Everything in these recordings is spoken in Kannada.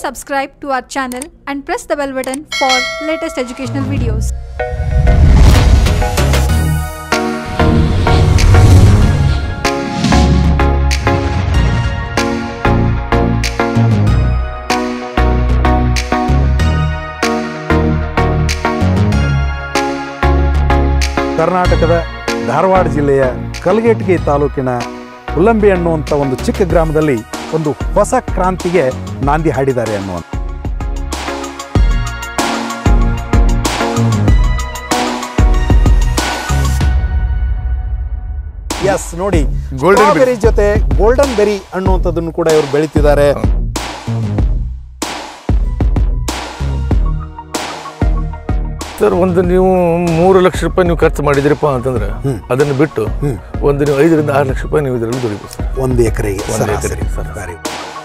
subscribe to our channel and press the bell button for latest educational videos. ಕರ್ನಾಟಕದ ಧಾರವಾಡ ಜಿಲ್ಲೆಯ ಕಲಘಟಗಿ ತಾಲೂಕಿನ ಉಲ್ಲಂಬಿ ಅನ್ನುವಂಥ ಒಂದು ಚಿಕ್ಕ ಗ್ರಾಮದಲ್ಲಿ ಒಂದು ಹೊಸ ಕ್ರಾಂತಿಗೆ ನಾಂದಿ ಹಾಡಿದ್ದಾರೆ ಅನ್ನುವಂಥ ಎಸ್ ನೋಡಿ Golden berry. ಬೆರಿ ಜೊತೆ ಗೋಲ್ಡನ್ ಬೆರಿ ಅನ್ನುವಂಥದ್ದನ್ನು ಕೂಡ ಇವರು ಬೆಳೀತಿದ್ದಾರೆ ಸರ್ ಒಂದು ನೀವು ಮೂರು ಲಕ್ಷ ರೂಪಾಯಿ ನೀವು ಖರ್ಚು ಮಾಡಿದ್ರಪ್ಪ ಅಂತಂದ್ರೆ ಅದನ್ನು ಬಿಟ್ಟು ಒಂದು ನೀವು ಐದರಿಂದ ಆರು ಲಕ್ಷ ರೂಪಾಯಿ ನೀವು ಇದರಲ್ಲಿ ದುಡಿಬೋದು ಸರ್ ಒಂದು ಎಕರೆಗೆ ಒಂದು ಸರಾಸರಿ ಎಕರೆಗೆ ಸರಾಸರಿ. ಸರಿ.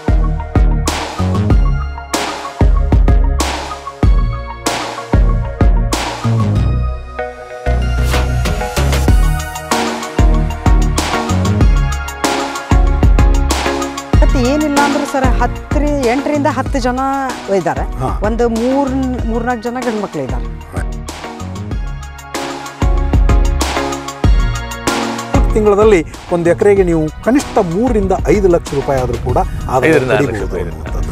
ಮತ್ತೆ ಏನಿಲ್ಲ ಅಂದ್ರೆ ಸರ್ ಹತ್ತರಿ ಎಂಟರಿಂದ ಹತ್ತು ಜನ ಇದ್ದಾರೆ ಹಾ. ಒಂದು ಮೂರ್ ಮೂರ್ನಾಲ್ಕು ಜನ ಗಂಡು ಮಕ್ಳು ಇದ್ದಾರೆ ತಿಂಗಳಲ್ಲಿ ಒಂದು ಎಕರೆಗೆ ನೀವು ಕನಿಷ್ಠ ಮೂರರಿಂದ ಐದು ಲಕ್ಷ ರೂಪಾಯಿ ಆದರೂ ಕೂಡ ಆದಾಯ ಐದರಿಂದ ಆರು ಲಕ್ಷ ಪಡಿಬಹುದು ರೂಪಾಯಿ. ಅನ್ನುವಂಥದ್ದು.